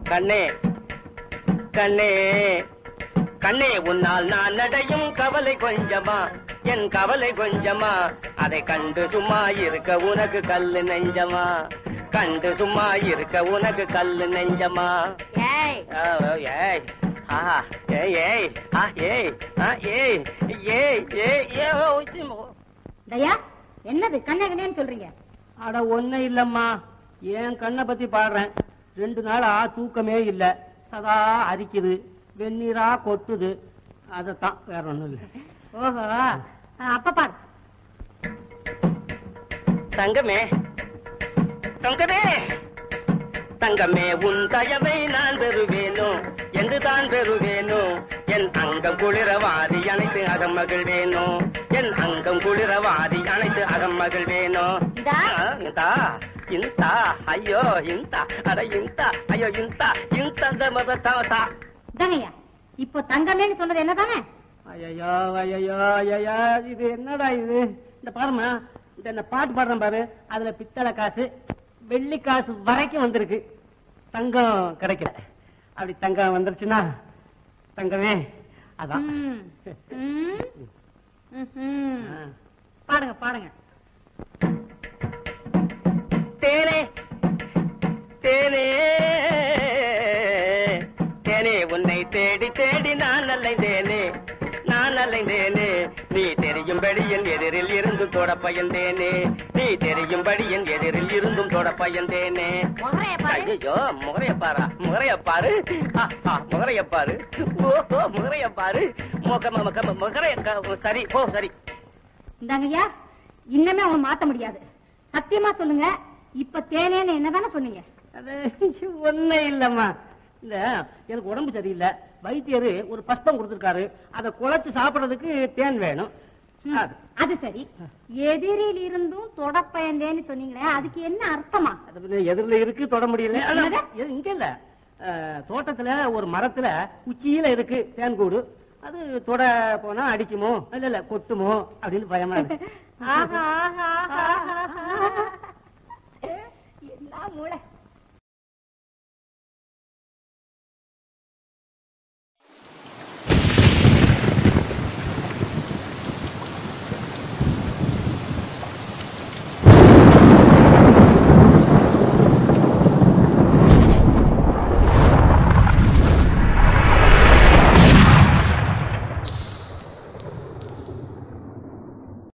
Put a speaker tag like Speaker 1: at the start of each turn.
Speaker 1: கண்ணே கண்ணே கண்ணே உன்னால் நான் நடையும் கவலை கொஞ்சமா என் கவலை கொஞ்சமா அதை கண்டு சும்மா இருக்க உனக்கு கல்லு நெஞ்சமா கண்டு சும்மா இருக்க உனக்கு கல்லு நெஞ்சமா
Speaker 2: ஏய்
Speaker 1: ஆ, ஏய் ஆஹா ஏய் ஏய் ஆ ஏய் ஆ ஏய் ஏய் ஏய் ஏய் ஓ, இது மோ-
Speaker 2: தயா என்னது கண்ணே கண்ணேன்னு சொல்றீங்க
Speaker 1: அட ஒண்ணு இல்லம்மா என் கண்ணை பத்தி பாடுறேன் ரெண்டு நாளா தூக்கமே இல்ல சதா அரிக்குது வெந்நீரா கொட்டுது அதத்தான் வேற ஒண்ணும் இல்ல
Speaker 2: ஓஹோ ஆ, அப்ப பாரு
Speaker 1: தங்கமே தங்கமே தங்கமே உன் தயவை நான் பெறுவேனோ என்று தான் பெறுவேனோ என் அங்கம் குளிரவாதி அனைத்து அகம் மகிழ்வேனோ என் அங்கம் குளிரவாதி அனைத்து அகம் மகிழ்வேனோ
Speaker 2: இந்தா.
Speaker 1: ஆ, இந்தா இந்தா ஐயோ இந்தா அட இந்தா ஐயோ இந்தா இந்த மதத்தா
Speaker 2: இதாங்கய்யா இப்போ தங்கமேன்னு சொன்னது என்னதானே
Speaker 1: ஐயோ ஐயோ ஐயோ இது என்னடா இது இந்த பாருமா இந்த இந்த பாட்டு பாடுறேன் பாரு அதுல பித்தளை காசு வெள்ளி காசு வரைக்கும் வந்திருக்கு தங்கம் கிடைக்கல அப்படி தங்கம் வந்துருச்சுன்னா தங்கமே அதான்
Speaker 2: ம். ம். ம்ஹும்.
Speaker 1: ஆ.
Speaker 2: பாடுங்க பாடுங்க
Speaker 1: தேனே தேனே தேனே உன்னை தேடி தேடி நான் அலைந்தேனே நான் அலைந்தேனே நீ தெரியும்படி என் எதிரில் இருந்தும் தொட பயந்தேனே நீ தெரியும்படி என் எதிரில் இருந்தும் தொட பயந்தேனே
Speaker 2: முகரைய பாரு.
Speaker 1: ஐயோ முகரைய பாரா முகரைய பாரு ஆ, ஆ, முகரைய பாரு ஓஹோ முகரைய பாரு முக முக முகரைய க- சரி ஓ சரி
Speaker 2: இந்தாங்கய்யா இன்னமே அவன் மாத்த முடியாது சத்தியமா சொல்லுங்க இப்ப தேனேன்னு என்னதானே சொன்னீங்க
Speaker 1: அது ஒண்ணே இல்லம்மா இந்த எனக்கு உடம்பு சரியில்லை வைத்தியரு ஒரு பஸ்பம் கொடுத்திருக்காரு அதை குழைச்சு சாப்பிடுறதுக்கு தேன் வேணும்
Speaker 2: ம்,
Speaker 1: அது.
Speaker 2: அது சரி எதிரில் இருந்தும் தொடப்பயந்தேன்னு சொன்னீங்களே அதுக்கு என்ன அர்த்தமா
Speaker 1: அது பின்ன எதிரில இருக்கு தொட முடியல ஆனா,
Speaker 2: என்னது?
Speaker 1: இது இங்க இல்ல அஹ், தோட்டத்துல ஒரு மரத்துல உச்சியில இருக்கு தேன் கூடு அது தொட போனா அடிக்குமோ இல்ல இல்ல கொட்டுமோ அப்படின்னு பயமா இருக்கு
Speaker 2: ஆஹா, ஆஹா, ஆஹா, ஆஹா. என்ன மூளை